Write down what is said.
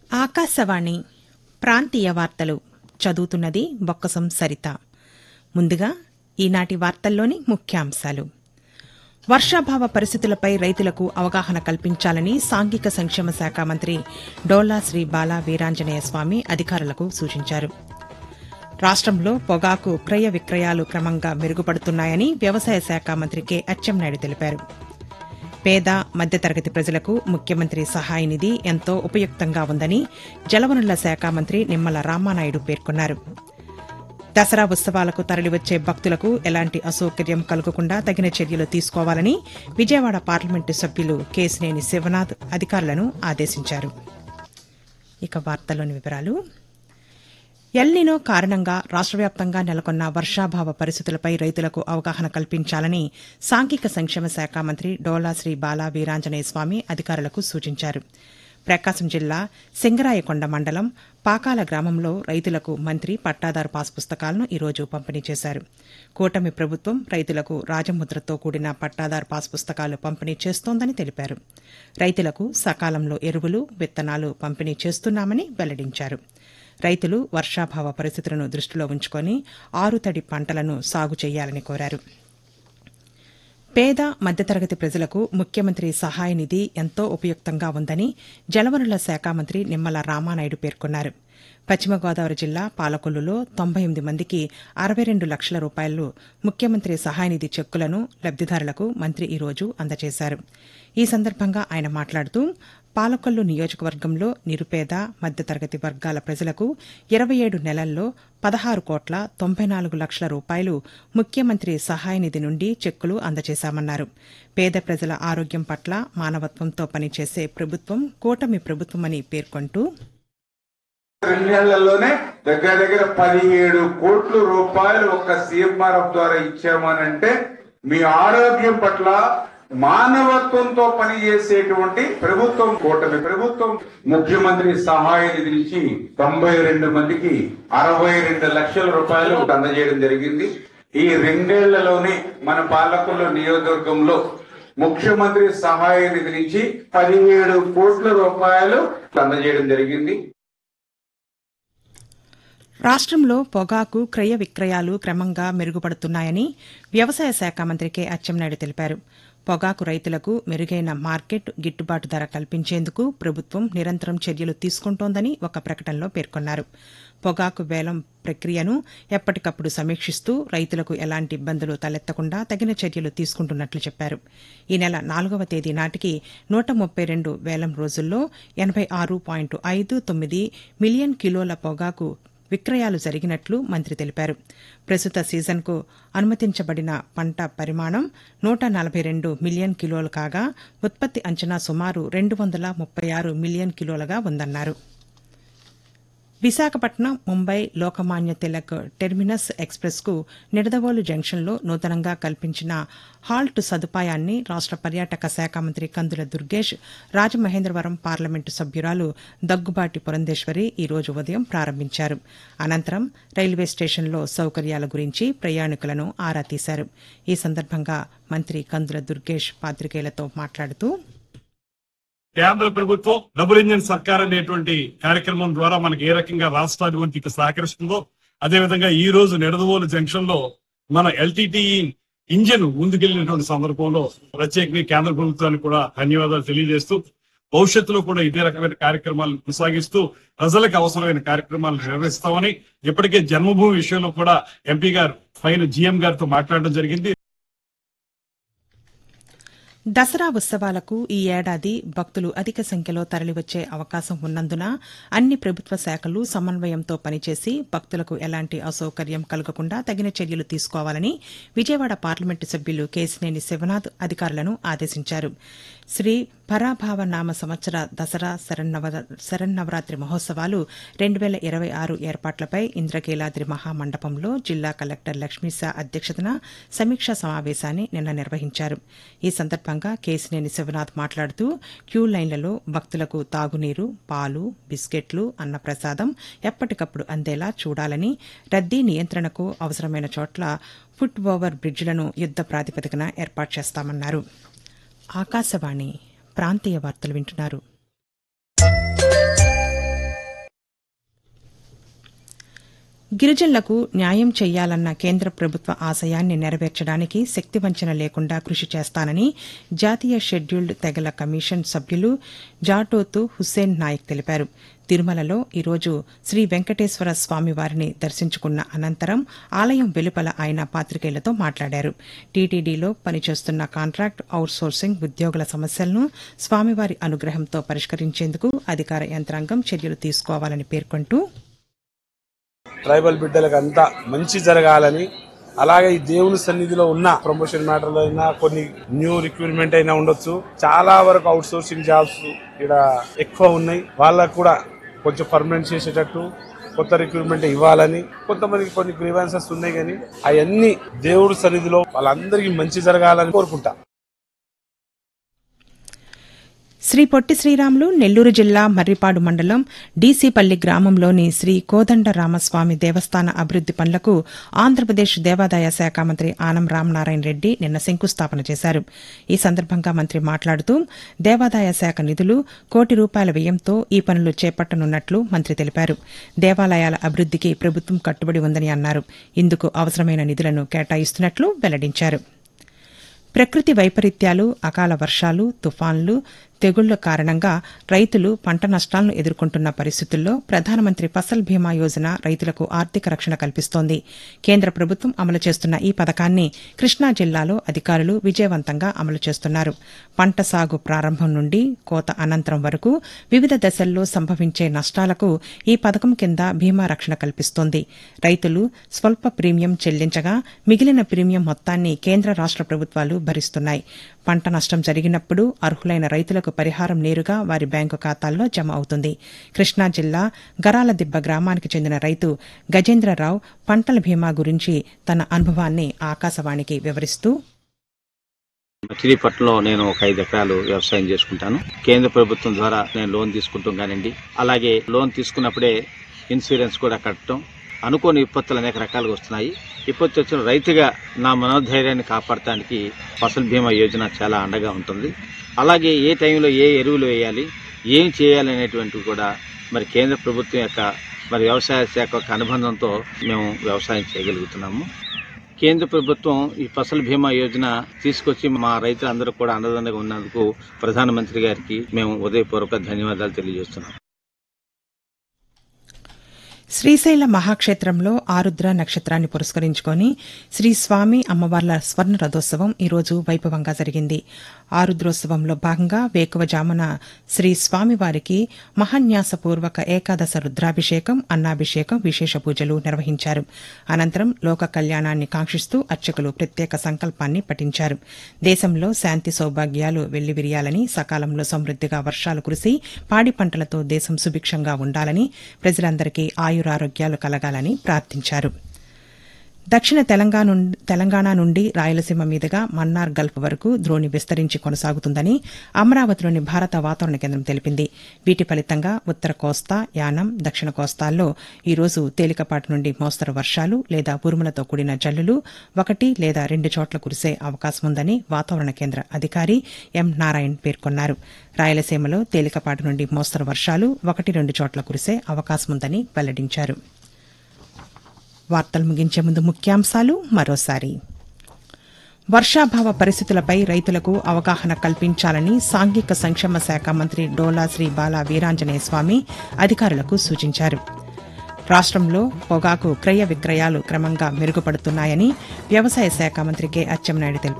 ఆకాశవాణి ప్రాంతీయ వార్తలు చదువుతున్నది బొక్కసం సరిత ముందుగా ఈనాటి వార్తల్లోని ముఖ్యాంశాలు వర్షాభావ పరిస్థితులపై రైతులకు అవగాహన కల్పించాలని సాంఘిక సంక్షేమ శాఖ మంత్రి డోలా శ్రీ బాలా వీరాంజనేయ స్వామి అధికారులకు సూచించారు రాష్టంలో పొగాకు క్రయ విక్రయాలు క్రమంగా మెరుగుపడుతున్నాయని వ్యవసాయ శాఖ మంత్రి కె అచ్చెన్నాయుడు తెలిపారు పేద మధ్యతరగతి ప్రజలకు ముఖ్యమంత్రి సహాయ నిధి ఎంతో ఉపయుక్తంగా ఉందని జలవనరుల శాఖ మంత్రి నిమ్మల రామానాయుడు పేర్కొన్నారు దసరా ఉత్సవాలకు తరలివచ్చే భక్తులకు ఎలాంటి అసౌకర్యం కలగకుండా తగిన చర్యలు తీసుకోవాలని విజయవాడ పార్లమెంటు సభ్యులు కేసినేని శివనాథ్ అధికారులను ఆదేశించారు ఇక వార్తల్లోని వివరాలు ఎల్నినో కారణంగా రాష్ట వ్యాప్తంగా నెలకొన్న వర్షాభావ పరిస్థితులపై రైతులకు అవగాహన కల్పించాలని సాంఘిక సంక్షేమ శాఖ మంత్రి డోలా శ్రీ బాలా వీరాంజనేయ స్వామి అధికారులకు సూచించారు ప్రకాశం జిల్లా సింగరాయకొండ మండలం పాకాల గ్రామంలో రైతులకు మంత్రి పట్టాదారు పాస్ పుస్తకాలను ఈరోజు పంపిణీ చేశారు కూటమి ప్రభుత్వం రైతులకు రాజముద్రతో కూడిన పట్టాదారు పాస్ పుస్తకాలు పంపిణీ చేస్తోందని తెలిపారు రైతులకు సకాలంలో ఎరువులు విత్తనాలు పంపిణీ చేస్తున్నామని వెల్లడించారు రైతులు వర్షాభావ పరిస్థితులను దృష్టిలో ఉంచుకొని ఆరుతడి పంటలను సాగు చేయాలని కోరారు పేద మధ్యతరగతి ప్రజలకు ముఖ్యమంత్రి సహాయ నిధి ఎంతో ఉపయుక్తంగా ఉందని జలవనరుల శాఖ మంత్రి నిమ్మల రామానాయుడు పేర్కొన్నారు పశ్చిమ గోదావరి జిల్లా పాలకొల్లులో తొంభై ఎనిమిది మందికి అరవై రెండు లక్షల రూపాయలు ముఖ్యమంత్రి సహాయనిధి చెక్కులను లబ్దిదారులకు మంత్రి ఈరోజు అందజేశారు ఈ సందర్భంగా ఆయన మాట్లాడుతూ పాలకొల్లు నియోజకవర్గంలో నిరుపేద మధ్యతరగతి వర్గాల ప్రజలకు ఇరవై ఏడు నెలల్లో పదహారు కోట్ల తొంభై నాలుగు లక్షల రూపాయలు ముఖ్యమంత్రి సహాయనిధి నుండి చెక్కులు అందజేశామన్నారు పేద ప్రజల ఆరోగ్యం పట్ల మానవత్వంతో పనిచేసే ప్రభుత్వం కూటమి ప్రభుత్వమని పేర్కొంటూ రెండేళ్లలోనే దగ్గర దగ్గర పదిహేడు కోట్ల రూపాయలు ఒక సీఎంఆర్ఎఫ్ ద్వారా ఇచ్చామనంటే మీ ఆరోగ్యం పట్ల మానవత్వంతో పనిచేసేటువంటి ప్రభుత్వం కూటమి ప్రభుత్వం ముఖ్యమంత్రి సహాయ నిధి నుంచి తొంభై రెండు మందికి అరవై రెండు లక్షల రూపాయలు అందజేయడం జరిగింది ఈ రెండేళ్లలోనే మన పాలకుల నియోజకవర్గంలో ముఖ్యమంత్రి సహాయ నిధి నుంచి పదిహేడు కోట్ల రూపాయలు అందజేయడం జరిగింది రాష్ట్రంలో పొగాకు క్రయ విక్రయాలు క్రమంగా మెరుగుపడుతున్నాయని వ్యవసాయ శాఖ మంత్రి కె అచ్చెన్నాయుడు తెలిపారు పొగాకు రైతులకు మెరుగైన మార్కెట్ గిట్టుబాటు ధర కల్పించేందుకు ప్రభుత్వం నిరంతరం చర్యలు తీసుకుంటోందని ఒక ప్రకటనలో పేర్కొన్నారు పొగాకు వేలం ప్రక్రియను ఎప్పటికప్పుడు సమీక్షిస్తూ రైతులకు ఎలాంటి ఇబ్బందులు తలెత్తకుండా తగిన చర్యలు తీసుకుంటున్నట్లు చెప్పారు ఈ నెల నాలుగవ తేదీ నాటికి నూట ముప్పై రెండు వేలం రోజుల్లో ఎనబై ఆరు పాయింట్ ఐదు తొమ్మిది మిలియన్ కిలోల పొగాకు విక్రయాలు జరిగినట్లు మంత్రి తెలిపారు ప్రస్తుత సీజన్కు అనుమతించబడిన పంట పరిమాణం నూట నలభై రెండు మిలియన్ కిలోలు కాగా ఉత్పత్తి అంచనా సుమారు రెండు వందల ముప్పై ఆరు మిలియన్ కిలోలుగా ఉందన్నారు విశాఖపట్నం ముంబై లోకమాన్య తిలక్ టెర్మినస్ ఎక్స్ప్రెస్కు నిడదవోలు జంక్షన్లో నూతనంగా కల్పించిన హాల్ట్ సదుపాయాన్ని రాష్ట పర్యాటక శాఖ మంత్రి కందుల దుర్గేష్ రాజమహేంద్రవరం పార్లమెంటు సభ్యురాలు దగ్గుబాటి పురంధేశ్వరి ఈ రోజు ఉదయం ప్రారంభించారు అనంతరం రైల్వే స్టేషన్లో సౌకర్యాల గురించి ప్రయాణికులను ఆరా తీశారు ఈ సందర్భంగా మంత్రి కందుల దుర్గేష్ పాతికేయులతో మాట్లాడుతూ కేంద్ర ప్రభుత్వం డబుల్ ఇంజిన్ సర్కార్ అనేటువంటి కార్యక్రమం ద్వారా మనకి ఏ రకంగా రాష్ట్ర అభివృద్ధికి సహకరిస్తుందో అదేవిధంగా ఈ రోజు నిడదవోలు జంక్షన్ లో మన ఎల్టీటీ ఇంజిన్ ముందుకెళ్లినటువంటి సందర్భంలో ప్రత్యేకంగా కేంద్ర ప్రభుత్వానికి కూడా ధన్యవాదాలు తెలియజేస్తూ భవిష్యత్తులో కూడా ఇదే రకమైన కార్యక్రమాలను కొనసాగిస్తూ ప్రజలకు అవసరమైన కార్యక్రమాలు నిర్వహిస్తామని ఇప్పటికే జన్మభూమి విషయంలో కూడా ఎంపీ గారు పైన జీఎం గారితో మాట్లాడడం జరిగింది దసరా ఉత్సవాలకు ఈ ఏడాది భక్తులు అధిక సంఖ్యలో తరలివచ్చే అవకాశం ఉన్నందున అన్ని ప్రభుత్వ శాఖలు సమన్వయంతో పనిచేసి భక్తులకు ఎలాంటి అసౌకర్యం కలగకుండా తగిన చర్యలు తీసుకోవాలని విజయవాడ పార్లమెంటు సభ్యులు కేసినేని శివనాథ్ అధికారులను ఆదేశించారు శ్రీ పరాభావ నామ సంవత్సర దసరా శరన్నవ శరన్నవరాత్రి మహోత్సవాలు రెండు వేల ఇరవై ఆరు ఏర్పాట్లపై ఇంద్రకీలాద్రి మహామండపంలో జిల్లా కలెక్టర్ లక్ష్మీశా అధ్యక్షతన సమీక్షా సమావేశాన్ని నిన్న నిర్వహించారు ఈ సందర్భంగా కేసినేని శివనాథ్ మాట్లాడుతూ క్యూ లైన్లలో భక్తులకు తాగునీరు పాలు బిస్కెట్లు అన్నప్రసాదం ఎప్పటికప్పుడు అందేలా చూడాలని రద్దీ నియంత్రణకు అవసరమైన చోట్ల ఫుట్ ఓవర్ బ్రిడ్జిలను యుద్ద ప్రాతిపదికన ఏర్పాటు చేస్తామన్నారు ఆకాశవాణి ప్రాంతీయ వార్తలు వింటున్నారు గిరిజనులకు న్యాయం చేయాలన్న కేంద్ర ప్రభుత్వ ఆశయాన్ని నెరవేర్చడానికి శక్తివంచన లేకుండా కృషి చేస్తానని జాతీయ షెడ్యూల్డ్ తెగల కమిషన్ సభ్యులు జాటోతు హుస్సేన్ నాయక్ తెలిపారు తిరుమలలో ఈరోజు శ్రీ వెంకటేశ్వర స్వామివారిని దర్శించుకున్న అనంతరం ఆలయం వెలుపల ఆయన పాతికేయులతో మాట్లాడారు టీటీడీలో పనిచేస్తున్న కాంట్రాక్ట్ అవుట్సోర్సింగ్ ఉద్యోగుల సమస్యలను స్వామివారి అనుగ్రహంతో పరిష్కరించేందుకు అధికార యంత్రాంగం చర్యలు తీసుకోవాలని పేర్కొంటూ ట్రైబల్ బిడ్డలకు అంతా మంచి జరగాలని అలాగే ఈ దేవుని సన్నిధిలో ఉన్న ప్రమోషన్ మ్యాటర్లో అయినా కొన్ని న్యూ రిక్రూట్మెంట్ అయినా ఉండొచ్చు చాలా వరకు అవుట్ సోర్సింగ్ జాబ్స్ ఇక్కడ ఎక్కువ ఉన్నాయి వాళ్ళకు కూడా కొంచెం పర్మనెంట్ చేసేటట్టు కొత్త రిక్రూట్మెంట్ ఇవ్వాలని కొంతమందికి కొన్ని గ్రీవాన్సెస్ ఉన్నాయి కానీ అవన్నీ దేవుడి సన్నిధిలో వాళ్ళందరికీ మంచి జరగాలని కోరుకుంటా శ్రీ పొట్టి శ్రీరాములు నెల్లూరు జిల్లా మర్రిపాడు మండలం డీసీపల్లి గ్రామంలోని శ్రీ కోదండ రామస్వామి దేవస్థాన అభివృద్ది పనులకు ఆంధ్రప్రదేశ్ దేవాదాయ శాఖ మంత్రి ఆనం రామనారాయణ రెడ్డి నిన్న శంకుస్థాపన చేశారు ఈ సందర్భంగా మంత్రి మాట్లాడుతూ దేవాదాయ శాఖ నిధులు కోటి రూపాయల వ్యయంతో ఈ పనులు చేపట్టనున్నట్లు మంత్రి తెలిపారు దేవాలయాల అభివృద్దికి ప్రభుత్వం కట్టుబడి ఉందని అన్నారు ఇందుకు అవసరమైన నిధులను కేటాయిస్తున్నట్లు వెల్లడించారు ప్రకృతి వైపరీత్యాలు అకాల వర్షాలు తుఫాన్లు తెగుళ్ల కారణంగా రైతులు పంట నష్టాలను ఎదుర్కొంటున్న పరిస్థితుల్లో ప్రధానమంత్రి ఫసల్ బీమా యోజన రైతులకు ఆర్థిక రక్షణ కల్పిస్తోంది కేంద్ర ప్రభుత్వం అమలు చేస్తున్న ఈ పథకాన్ని కృష్ణా జిల్లాలో అధికారులు విజయవంతంగా అమలు చేస్తున్నారు పంట సాగు ప్రారంభం నుండి కోత అనంతరం వరకు వివిధ దశల్లో సంభవించే నష్టాలకు ఈ పథకం కింద బీమా రక్షణ కల్పిస్తోంది రైతులు స్వల్ప ప్రీమియం చెల్లించగా మిగిలిన ప్రీమియం మొత్తాన్ని కేంద్ర రాష్ట ప్రభుత్వాలు భరిస్తున్నాయి పంట నష్టం జరిగినప్పుడు అర్హులైన రైతులకు పరిహారం నేరుగా వారి బ్యాంకు ఖాతాల్లో జమ అవుతుంది కృష్ణా జిల్లా గరాలదిబ్బ గ్రామానికి చెందిన రైతు గజేంద్రరావు పంటల బీమా గురించి తన అనుభవాన్ని ఆకాశవాణికి వివరిస్తూ మచిలీపట్నంలో నేను ఒక ఐదు ఎకరాలు వ్యవసాయం చేసుకుంటాను కేంద్ర ప్రభుత్వం ద్వారా నేను లోన్ తీసుకుంటాం కానివ్వండి అలాగే లోన్ తీసుకున్నప్పుడే ఇన్సూరెన్స్ కూడా కట్టడం అనుకోని విపత్తులు అనేక రకాలుగా వస్తున్నాయి విపత్తు వచ్చిన రైతుగా నా మనోధైర్యాన్ని కాపాడటానికి ఫసల్ బీమా యోజన చాలా అండగా ఉంటుంది అలాగే ఏ టైంలో ఏ ఎరువులు వేయాలి ఏం చేయాలి అనేటువంటివి కూడా మరి కేంద్ర ప్రభుత్వం యొక్క మరి వ్యవసాయ శాఖ యొక్క అనుబంధంతో మేము వ్యవసాయం చేయగలుగుతున్నాము కేంద్ర ప్రభుత్వం ఈ ఫసల్ బీమా యోజన తీసుకొచ్చి మా రైతులందరూ కూడా అండదండగా ఉన్నందుకు ప్రధానమంత్రి గారికి మేము ఉదయపూర్వక ధన్యవాదాలు తెలియజేస్తున్నాం శ్రీశైల మహాక్షేత్రంలో ఆరుద్ర నక్షత్రాన్ని పురస్కరించుకొని శ్రీ స్వామి అమ్మవార్ల స్వర్ణ రథోత్సవం ఈరోజు వైభవంగా జరిగింది ఆరుద్రోత్సవంలో భాగంగా వేకువజామున శ్రీ స్వామివారికి మహాన్యాసపూర్వక ఏకాదశ రుద్రాభిషేకం అన్నాభిషేకం విశేష పూజలు నిర్వహించారు అనంతరం లోక కళ్యాణాన్ని కాంక్షిస్తూ అర్చకులు ప్రత్యేక సంకల్పాన్ని పఠించారు దేశంలో శాంతి సౌభాగ్యాలు వెల్లివిరియాలని సకాలంలో సమృద్దిగా వర్షాలు కురిసి పాడి పంటలతో దేశం సుభిక్షంగా ఉండాలని ప్రజలందరికీ ఆయురారోగ్యాలు కలగాలని ప్రార్థించారు దక్షిణ తెలంగాణ నుండి- తెలంగాణ నుండి రాయలసీమ మీదుగా మన్నార్ గల్ఫ్ వరకు ద్రోణి విస్తరించి కొనసాగుతుందని అమరావతిలోని భారత వాతావరణ కేంద్రం తెలిపింది వీటి ఫలితంగా ఉత్తర కోస్తా యానం దక్షిణ కోస్తాల్లో ఈ రోజు తేలికపాటి నుండి మోస్తరు వర్షాలు లేదా ఉరుములతో కూడిన జల్లులు ఒకటి లేదా రెండు చోట్ల కురిసే అవకాశం ఉందని వాతావరణ కేంద్ర అధికారి ఎం నారాయణ్ పేర్కొన్నారు రాయలసీమలో తేలికపాటి నుండి మోస్తరు వర్షాలు ఒకటి రెండు చోట్ల కురిసే అవకాశం ఉందని వెల్లడించారు వార్తలు ముగించే ముందు ముఖ్యాంశాలు మరోసారి వర్షాభావ పరిస్థితులపై రైతులకు అవగాహన కల్పించాలని సాంఘిక సంక్షేమ శాఖ మంత్రి డోలా శ్రీ బాల వీరాంజనేయ స్వామి అధికారులకు సూచించారు రాష్ట్రంలో పొగాకు క్రయ విక్రయాలు క్రమంగా మెరుగుపడుతున్నాయని వ్యవసాయ శాఖ మంత్రి కె అచ్చెన్నాయుడు తెలిపారు